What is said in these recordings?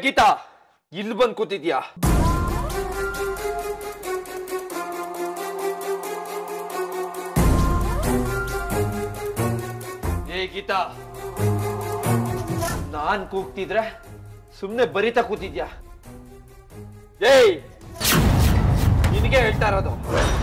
ಗೀತಾ ಇಲ್ಲಿ ಬಂದ್ ಕೂತಿದ್ಯಾ ಏ ಗೀತಾ ನಾನ್ ಕೂಗ್ತಿದ್ರೆ ಸುಮ್ನೆ ಬರಿತಾ ಕೂತಿದ್ಯಾ ಏಯ್ ನಿನಗೆ ಹೇಳ್ತಾ ಇರೋದು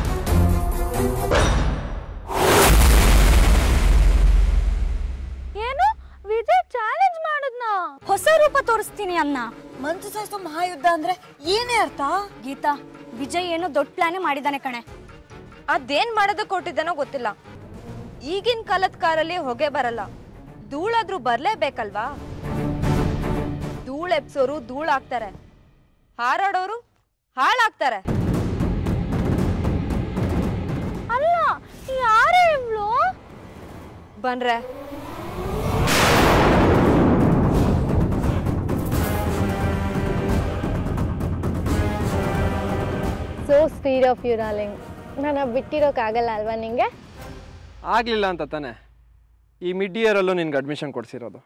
ಏನು ವಿಜಯ್ ಚಾಲೆಂಜ್ ಮಾಡಿದ್ನ ಹೊಸ ರೂಪ ತೋರಿಸ್ತೀನಿ ಅನ್ನ ಮಂಚು ಸಾಯಿಸೋ ಮಹಾಯುದ್ಧ ಅಂದ್ರೆ ಏನೇ ಅರ್ಥ ಗೀತಾ ವಿಜಯ್ ಏನೋ ದೊಡ್ಡ ಪ್ಲಾನೇ ಮಾಡಿದಾನೆ ಕಣೆ ಅದೇನ್ ಮಾಡೋದಕ್ಕೆ ಕೊಟ್ಟಿದ್ದಾನೋ ಗೊತ್ತಿಲ್ಲ ಈಗಿನ ಕಾಲದ ಕಾರಲ್ಲಿ ಹೊಗೆ ಬರಲ್ಲ ಧೂಳಾದ್ರೂ ಬರ್ಲೇಬೇಕಲ್ವಾ ಧೂಳ್ ಎಪ್ಸೋರು ಧೂಳಾಗ್ತಾರೆ ಹಾರಾಡೋರು ಹಾಳಾಗ್ತಾರೆ ಅಲ್ಲ ಯಾರೇ ಇವ್ಳು ಬನ್ರೆ so speed of you darling ನಾನು ಬಿಟ್ಟಿರೋಕ್ಕಾಗಲ್ಲ ಅಲ್ವಾ ನಿಂಗೆ ಆಗ್ಲಿಲ್ಲ ಅಂತ ತಾನೆ ಈ ಮಿಡ್ ಇಯರ್ ಅಲ್ಲೂ ನಿನ್ಗೆ ಅಡ್ಮಿಷನ್ ಕೊಡ್ಸಿರೋದು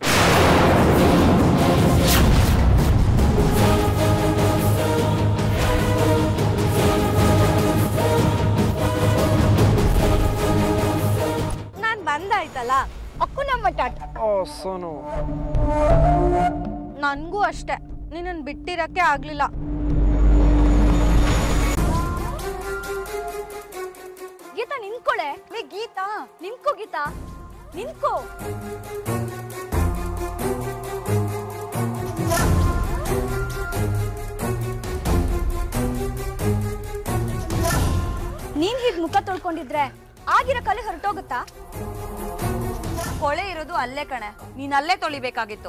ನಾನ್ ಬಂದಾಯ್ತಲ್ಲ ಅಕ್ಕು ನಮ್ಮ ಟಾಟ ಓ ಸೋನು ನನ್ಗೂ ಅಷ್ಟೆ ನಿನ್ನನ್ ಬಿಟ್ಟಿರಕ್ಕೆ ಆಗ್ಲಿಲ್ಲ ಗೀತಾ ನಿಂತ್ಕೊಳೆ ಏ ಗೀತಾ ನಿಂತ್ಕೋ ಗೀತಾ ನಿಂತ್ಕೋ ನೀನ್ ಹೀಗ್ ಮುಖ ತೊಳ್ಕೊಂಡಿದ್ರೆ ಆಗಿರೋ ಕಲೆ ಹೊರಟೋಗುತ್ತಾ ಕೊಳೆ ಇರೋದು ಅಲ್ಲೇ ಕಣೆ ನೀನ್ ಅಲ್ಲೇ ತೊಳಿಬೇಕಾಗಿತ್ತು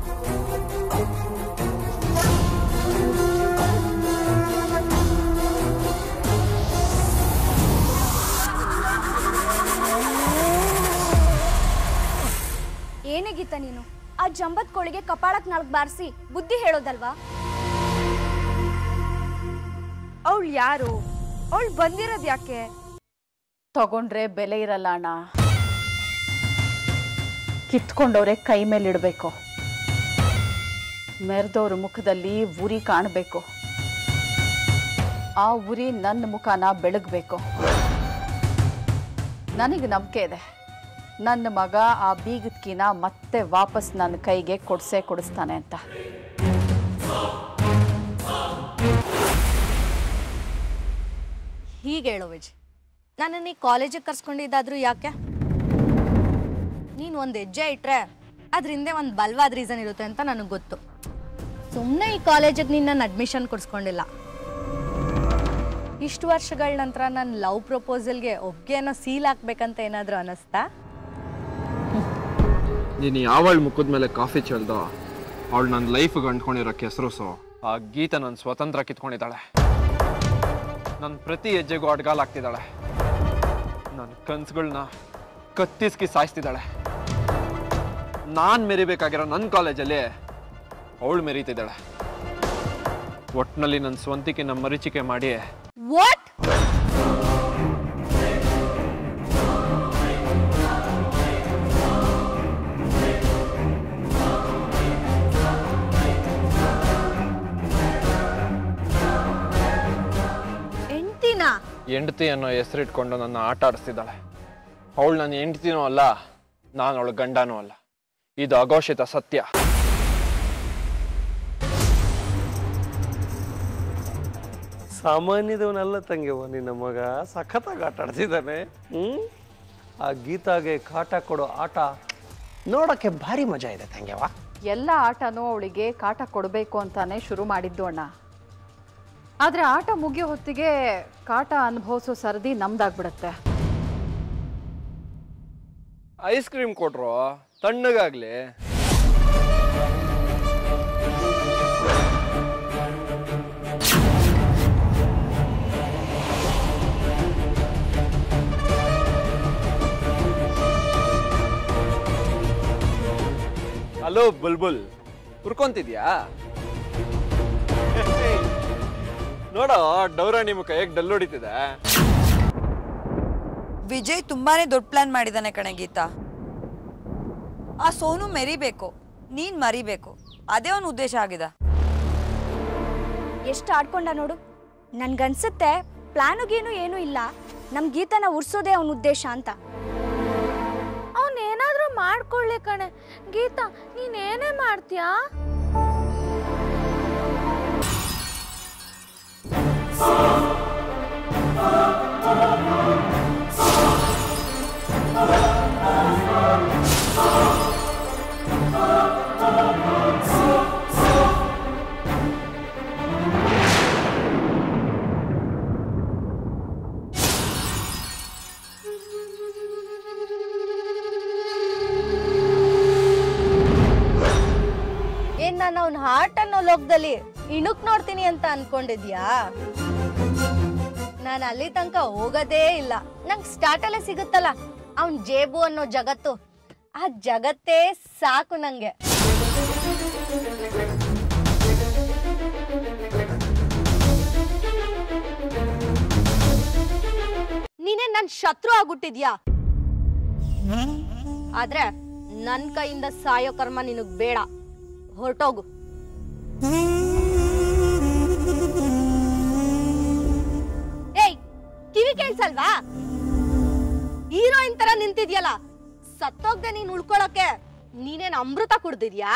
ಏನೇ ಗೀತಾ ನೀನು ಆ ಜಂಬತ್ ಕೋಳಿಗೆ ಕಪಾಳಕ್ ನಾಲ್ಕು ಬಾರಿಸಿ ಬುದ್ಧಿ ಹೇಳೋದಲ್ವಾ ಅವಳು ಯಾರು ಅವಳು ಬಂದಿರೋದ್ ಯಾಕೆ ತಗೊಂಡ್ರೆ ಬೆಲೆ ಇರಲ್ಲ ಅಣ್ಣ ಕಿತ್ಕೊಂಡವ್ರೆ ಕೈ ಮೇಲಿಡಬೇಕು ಮೆರೆದವ್ರ ಮುಖದಲ್ಲಿ ಉರಿ ಕಾಣಬೇಕು ಆ ಉರಿ ನನ್ನ ಮುಖನ ಬೆಳಗ್ಬೇಕು ನನಗೆ ನಂಬಿಕೆ ಇದೆ ನನ್ನ ಮಗ ಆ ಬೀಗದ ಕೀನ ಮತ್ತೆ ವಾಪಸ್ ನನ್ನ ಕೈಗೆ ಕೊಡ್ಸೇ ಕೊಡಿಸ್ತಾನೆ ಅಂತ ಹೀಗೆ ಹೇಳೋ ವಿಜಯ್ ನನ್ನನ್ನು ಈ ಕಾಲೇಜಿಗೆ ಕರ್ಸ್ಕೊಂಡಿದ್ದಾದ್ರೂ ಯಾಕೆ ನೀನು ಒಂದು ಹೆಜ್ಜೆ ಇಟ್ರೆ ಅದ್ರ ಹಿಂದೆ ಒಂದು ಬಲವಾದ ರೀಸನ್ ಇರುತ್ತೆ ಅಂತ ನನಗೆ ಗೊತ್ತು ಸುಮ್ಮನೆ ಈ ಕಾಲೇಜಿಗೆ ನಿನ್ನ ಅಡ್ಮಿಷನ್ ಕೊಡ್ಸ್ಕೊಂಡಿಲ್ಲ ಇಷ್ಟು ವರ್ಷಗಳ ನಂತರ ನನ್ನ ಲವ್ ಪ್ರಪೋಸಲ್ಗೆ ಒಪ್ಗೆನೋ ಸೀಲ್ ಹಾಕ್ಬೇಕಂತ ಏನಾದರೂ ಅನ್ನಿಸ್ತಾ ನೀನು ಯಾವಳ ಮುಖದ ಮೇಲೆ ಕಾಫಿ ಚೆಲ್ದ ಅವಳು ನನ್ನ ಲೈಫ್ಗೆ ಅಂಟ್ಕೊಂಡಿರೋ ಕೆಸರುಸು ಆ ಗೀತ ನನ್ನ ಸ್ವತಂತ್ರ ಕಿತ್ಕೊಂಡಿದ್ದಾಳೆ ನನ್ನ ಪ್ರತಿ ಹೆಜ್ಜೆಗೂ ಅಡ್ಗಾಲ್ ಆಗ್ತಿದ್ದಾಳೆ ನನ್ನ ಕನ್ಸುಗಳನ್ನ ಕತ್ತಿಸ್ಕಿ ಸಾಯಿಸ್ತಿದ್ದಾಳೆ ನಾನು ಮೆರಿಬೇಕಾಗಿರೋ ನನ್ನ ಕಾಲೇಜಲ್ಲಿ ಅವಳು ಮೆರೀತಿದ್ದಾಳೆ ಒಟ್ನಲ್ಲಿ ನನ್ನ ಸ್ವಂತಿಕೆನ ಮರೀಚಿಕೆ ಮಾಡಿ ವಾಟ್ ಎಂಟಿನ ಹೆಂಡತಿ ಅನ್ನೋ ಹೆಸರಿಟ್ಕೊಂಡು ನನ್ನ ಆಟ ಆಡಿಸ್ತಿದ್ದಾಳೆ ಅವಳು ನನ್ನ ಹೆಂಡತಿನೂ ಅಲ್ಲ ನಾನು ಅವಳ ಗಂಡನೂ ಅಲ್ಲ ಇದು ಅಘೋಷಿತ ಸತ್ಯ ಸಾಮಾನ್ಯದವನಲ್ಲ ತಂಗೆವ ನಿನ್ನ ಮಗ ಸಖತ್ತಾಗಿ ಆಟ ಆಡ್ತಿದ್ದಾನೆ ಹ್ಮ್ ಆ ಗೀತಾಗೆ ಕಾಟ ಕೊಡೋ ಆಟ ನೋಡಕ್ಕೆ ಭಾರಿ ಮಜಾ ಇದೆ ತಂಗೆವ ಎಲ್ಲ ಆಟನೂ ಅವಳಿಗೆ ಕಾಟ ಕೊಡಬೇಕು ಅಂತಾನೆ ಶುರು ಮಾಡಿದ್ದು ಅಣ್ಣ ಆದರೆ ಆಟ ಮುಗಿಯೋ ಹೊತ್ತಿಗೆ ಕಾಟ ಅನುಭವಿಸೋ ಸರದಿ ನಮ್ದಾಗ್ಬಿಡತ್ತೆ ಐಸ್ ಕ್ರೀಮ್ ಕೊಟ್ರು ತಣ್ಣಗಾಗ್ಲಿ ಹಲೋ ಬುಲ್ಬುಲ್ ಹುರ್ಕೊಂತಿದ್ಯಾ ನೋಡೋ ಡೌರಾಣಿ ಮುಖ ಹೇಗ್ ಡಲ್ ಹೊಡಿತಿದೆ ವಿಜಯ್ ತುಂಬಾನೇ ದೊಡ್ಡ ಪ್ಲಾನ್ ಮಾಡಿದಾನೆ ಕಣೆ ಗೀತಾ ಆ ಸೋನು ಮೆರಿಬೇಕು ನೀನ್ ಮರಿಬೇಕು ಅದೇ ಅವನ ಉದ್ದೇಶ ಆಗಿದೆ ಎಷ್ಟು ಆಡ್ಕೊಂಡ ನೋಡು ನನ್ಗನ್ಸುತ್ತೆ ಪ್ಲಾನುಗೇನು ಏನೂ ಇಲ್ಲ ನಮ್ ಗೀತನ ಉರ್ಸೋದೇ ಅವನ ಉದ್ದೇಶ ಅಂತ ಅವನೇನಾದ್ರೂ ಮಾಡ್ಕೊಳ್ಳಿ ಕಣೆ ಗೀತಾ ನೀನೇನೇ ಮಾಡ್ತೀಯಾ ಏನ್ ನಾನು ಅವ್ನ ಹಾರ್ಟ್ ಅನ್ನೋ ಲೋಕದಲ್ಲಿ ಇಣುಕ್ ನೋಡ್ತೀನಿ ಅಂತ ಅನ್ಕೊಂಡಿದ್ಯಾ ನಾನು ಅಲ್ಲಿ ತನಕ ಹೋಗೋದೇ ಇಲ್ಲ ನಂಗೆ ಸ್ಟಾರ್ಟ್ ಅಲ್ಲೇ ಸಿಗುತ್ತಲ್ಲ ಅವ್ನ್ ಜೇಬು ಅನ್ನೋ ಜಗತ್ತು ಆ ಜಗತ್ತೇ ಸಾಕು ನಂಗೆ ನೀನೇ ನನ್ ಶತ್ರು ಆಗ್ಬಿಟ್ಟಿದ್ಯಾ ಆದ್ರೆ ನನ್ ಕೈಯಿಂದ ಸಾಯೋ ಕರ್ಮ ನಿನಗ್ ಬೇಡ ಹೊರಟೋಗು ಏಯ್ ಕಿವಿ ಕೇಳ್ಸಲ್ವಾ ಹೀರೋಯಿನ್ ತರ ನಿಂತಿದ್ಯಲ್ಲ ಸತ್ತೋಗ್ದೆ ನೀನ್ ಉಳ್ಕೊಳಕ್ಕೆ ನೀನೇನ್ ಅಮೃತ ಕುಡ್ದಿದ್ಯಾ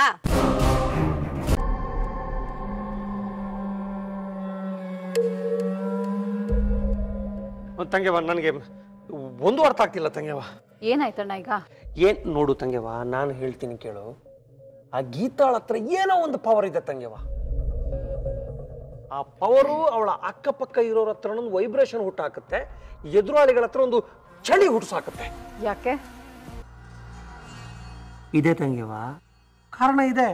ತಂಗೆವ ನನಗೆ ಒಂದು ಅರ್ಥ ಆಗ್ತಿಲ್ಲ ತಂಗೆವ ಏನಾಯ್ತಣ್ಣ ಈಗ ಏನ್ ನೋಡು ತಂಗೆವ ನಾನು ಹೇಳ್ತೀನಿ ಕೇಳು ಆ ಗೀತಾಳ ಹತ್ರ ಏನೋ ಒಂದು ಪವರ್ ಇದೆ ತಂಗೆವ ಆ ಪವರು ಅವಳ ಅಕ್ಕಪಕ್ಕ ಇರೋರ ಹತ್ರ ಒಂದು ವೈಬ್ರೇಷನ್ ಹುಟ್ಟಾಕತ್ತೆ ಎದುರಾಳಿಗಳ ಹತ್ರ ಒಂದು ಚಳಿ ಹುಟ್ಸಾಕತ್ತೆ ಯಾಕೆ ಇದೆ ತಂಗೆವ ಕಾರಣ ಇದೆ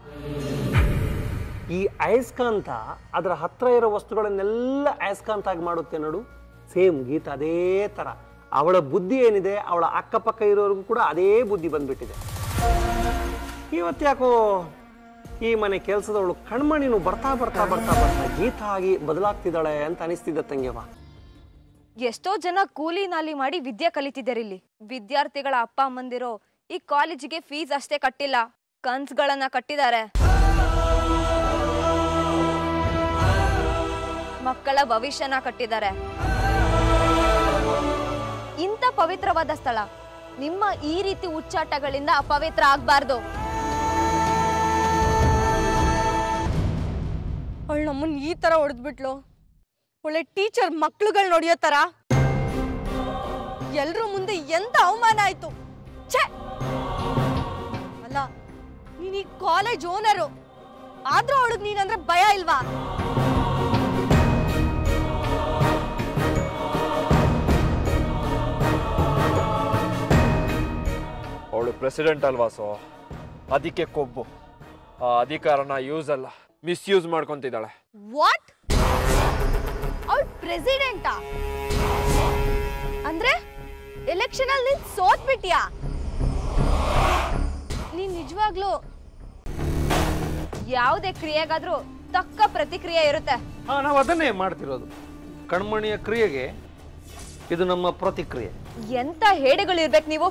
ಈ ಅಯಸ್ಕಾಂತ ಅದರ ಹತ್ರ ಇರೋ ವಸ್ತುಗಳನ್ನೆಲ್ಲ ಅಯಸ್ಕಾಂತ ಆಗಿ ಮಾಡುತ್ತೆ ನೋಡು ಸೇಮ್ ಗೀತ ಅದೇ ತರ ಅವಳ ಬುದ್ಧಿ ಏನಿದೆ ಅವಳ ಅಕ್ಕಪಕ್ಕ ಇರೋರಿಗೂ ಕೂಡ ಅದೇ ಬುದ್ಧಿ ಬಂದ್ಬಿಟ್ಟಿದೆ ಇವತ್ತು ಯಾಕೋ ಈ ಮನೆ ಕೆಲಸದವಳು ಕಣ್ಮಣಿನು ಬರ್ತಾ ಬರ್ತಾ ಬರ್ತಾ ಬರ್ತಾ ಗೀತ ಆಗಿ ಬದಲಾಗ್ತಿದ್ದಾಳೆ ಅಂತ ಅನಿಸ್ತಿದ್ದ ತಂಗೆವ ಎಷ್ಟೋ ಜನ ಕೂಲಿ ನಾಲಿ ಮಾಡಿ ವಿದ್ಯೆ ಕಲಿತಿದ್ದಾರೆ ಇಲ್ಲಿ ವಿದ್ಯಾರ್ಥಿಗಳ ಅಪ್ಪ ಅಮ್ಮಂದಿರೋ ಈ ಕಾಲೇಜಿಗೆ ಫೀಸ್ ಅಷ್ಟೇ ಕಟ್ಟಿಲ್ಲ ಕನ್ಸ್ಗಳನ್ನ ಕಟ್ಟಿದ್ದಾರೆ ಮಕ್ಕಳ ಭವಿಷ್ಯನ ಕಟ್ಟಿದ್ದಾರೆ ಇಂಥ ಪವಿತ್ರವಾದ ಸ್ಥಳ ನಿಮ್ಮ ಈ ರೀತಿ ಉಚ್ಚಾಟಗಳಿಂದ ಅಪವಿತ್ರ ಆಗ್ಬಾರ್ದು ಅವಳು ನಮ್ಮನ್ ಈ ತರ ಹೊಡೆದ್ಬಿಟ್ಲು ಒಳ್ಳೆ ಟೀಚರ್ ಮಕ್ಳುಗಳು ನೋಡಿಯೋ ತರ ಎಲ್ರ ಮುಂದೆ ಎಂತ ಅವಮಾನ ಆಯ್ತು ಛೇ ಅಲ್ಲ ನೀನ್ ಈ ಕಾಲೇಜ್ ಓನರು ಆದ್ರೂ ಅವಳಿಗೆ ನೀನಂದ್ರೆ ಭಯ ಇಲ್ವಾ ಅವಳು ಪ್ರೆಸಿಡೆಂಟ್ ಅಲ್ವಾ ಸೊ ಅದಕ್ಕೆ ಕೊಬ್ಬು ಆ ಅಧಿಕಾರನ ಯೂಸ್ ಅಲ್ಲ ಮಿಸ್ಯೂಸ್ ಮಾಡ್ಕೊಂತಿದ್ದಾಳೆ ವಾಟ್ ಅವಳು ಪ್ರೆಸಿಡೆಂಟಾ ಅಂದ್ರೆ ಎಲೆಕ್ಷನ್ ಅಲ್ಲಿ ನೀನ್ ಸೋತ್ಬಿಟ್ಯಾ ನೀನ್ ನಿಜವಾಗ್ಲೂ ಯಾವುದೇ ಕ್ರಿಯೆಗಾದ್ರೂ ತಕ್ಕ ಪ್ರತಿಕ್ರಿಯೆ ಇರುತ್ತೆ ಹಾ ನಾವು ಅದನ್ನೇ ಮಾಡ್ತಿರೋದು ಕಣ್ಮಣಿಯ ಕ್ರಿಯೆಗೆ ಇದು ನಮ್ಮ ಪ್ರತಿಕ್ರಿಯೆ ಎಂತ ಹೇಡಿಗಳಿರ್ಬೇಕು ನೀವು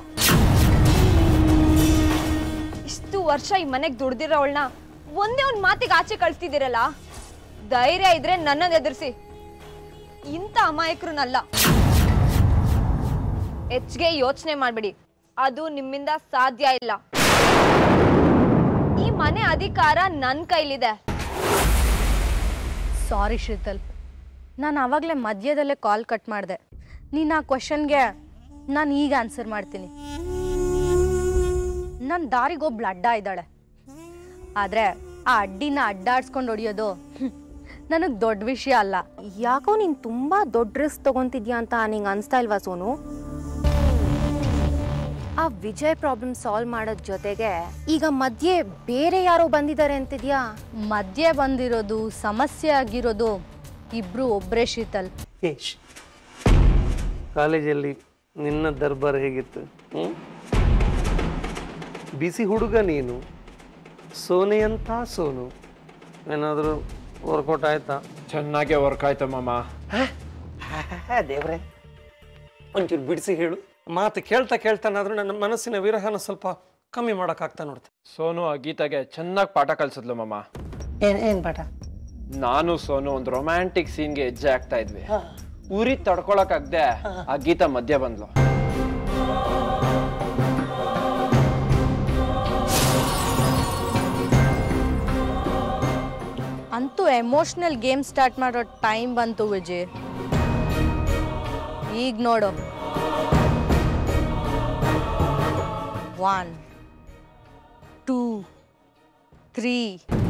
ಇಷ್ಟು ವರ್ಷ ಈ ಮನೆಗೆ ದುಡ್ದಿರೋವಳನ್ನ ಒಂದೇ ಒಂದ್ ಮಾತಿಗೆ ಆಚೆ ಕಳಿಸ್ತಿದ್ದೀರಲ್ಲ ಧೈರ್ಯ ಇದ್ರೆ ನನ್ನನ್ನು ಎದುರಿಸಿ ಇಂಥ ಅಮಾಯಕರನ್ನಲ್ಲ ಹೆಚ್ಚಿಗೆ ಯೋಚನೆ ಮಾಡ್ಬಿಡಿ ಅದು ನಿಮ್ಮಿಂದ ಸಾಧ್ಯ ಇಲ್ಲ ಈ ಮನೆ ಅಧಿಕಾರ ನನ್ನ ಕೈಲಿದೆ ಸಾರಿ ಶೀತಲ್ ನಾನು ಆವಾಗಲೇ ಮಧ್ಯದಲ್ಲೇ ಕಾಲ್ ಕಟ್ ಮಾಡಿದೆ ನೀನು ಆ ಕ್ವಶನ್ಗೆ ನಾನು ಈಗ ಆನ್ಸರ್ ಮಾಡ್ತೀನಿ ನನ್ನ ದಾರಿಗೊಬ್ಳು ಅಡ್ಡ ಇದ್ದಾಳೆ ಆದರೆ ಆ ಅಡ್ಡಿನ ಅಡ್ಡಾಡ್ಸ್ಕೊಂಡು ಹೊಡಿಯೋದು ನನಗೆ ದೊಡ್ಡ ವಿಷಯ ಅಲ್ಲ ಯಾಕೋ ನೀನ್ ತುಂಬಾ ದೊಡ್ಡ ರಿಸ್ಕ್ ತಗೊಂತಿದ್ಯಾ ಅಂತ ನಿಂಗೆ ಅನ್ಸ್ತಾ ಇಲ್ವಾ ಸೋನು ಆ ವಿಜಯ್ ಪ್ರಾಬ್ಲಮ್ ಸಾಲ್ವ್ ಮಾಡೋದ್ ಜೊತೆಗೆ ಈಗ ಮಧ್ಯೆ ಬೇರೆ ಯಾರೋ ಬಂದಿದ್ದಾರೆ ಅಂತಿದ್ಯಾ ಮಧ್ಯೆ ಬಂದಿರೋದು ಸಮಸ್ಯೆ ಆಗಿರೋದು ಇಬ್ರು ಒಬ್ಬರೇ ಶೀತಲ್ ಏಶ್ ಕಾಲೇಜಲ್ಲಿ ನಿನ್ನ ದರ್ಬಾರ್ ಹೇಗಿತ್ತು ಹ್ಮ್? ಬಿಸಿ ಹುಡುಗ ನೀನು ಸೋನೆಯಂತ ಸೋನು ಏನಾದರೂ ವರ್ಕೌಟ್ ಆಯ್ತಾ ಚೆನ್ನಾಗೇ ವರ್ಕ್ ಆಯ್ತು ಮಾಮ ದೇವ್ರೆ ಒಂಚೂರು ಬಿಡಿಸಿ ಹೇಳು ಮಾತು ಕೇಳ್ತಾ ಕೇಳ್ತಾನಾದ್ರೂ ನನ್ನ ಮನಸ್ಸಿನ ವಿರಹನ ಸ್ವಲ್ಪ ಕಮ್ಮಿ ಮಾಡೋಕ್ಕಾಗ್ತಾ ನೋಡ್ತೆ ಸೋನು ಆ ಗೀತಾಗೆ ಚೆನ್ನಾಗಿ ಪಾಠ ಕಲ್ಸಿದ್ಲು ಮಾಮ ಏನ್ ಏನ್ ಪಾಠ ನಾನು ಸೋನು ಒಂದು ರೊಮ್ಯಾಂಟಿಕ್ ಸೀನ್ಗೆ ಹೆಜ್ಜೆ ಆಗ್ತಾ ಇದ್ವಿ ಉರಿ ತಡ್ಕೊಳಕ್ಕಾಗ್ದೆ ಆ ಗೀತಾ ಮಧ್ಯ ಬಂದ್ಲು ಅಂತೂ ಎಮೋಷ್ನಲ್ ಗೇಮ್ ಸ್ಟಾರ್ಟ್ ಮಾಡೋ ಟೈಮ್ ಬಂತು ವಿಜಯ್ ಈಗ ನೋಡು ಒನ್ ಟೂ ತ್ರೀ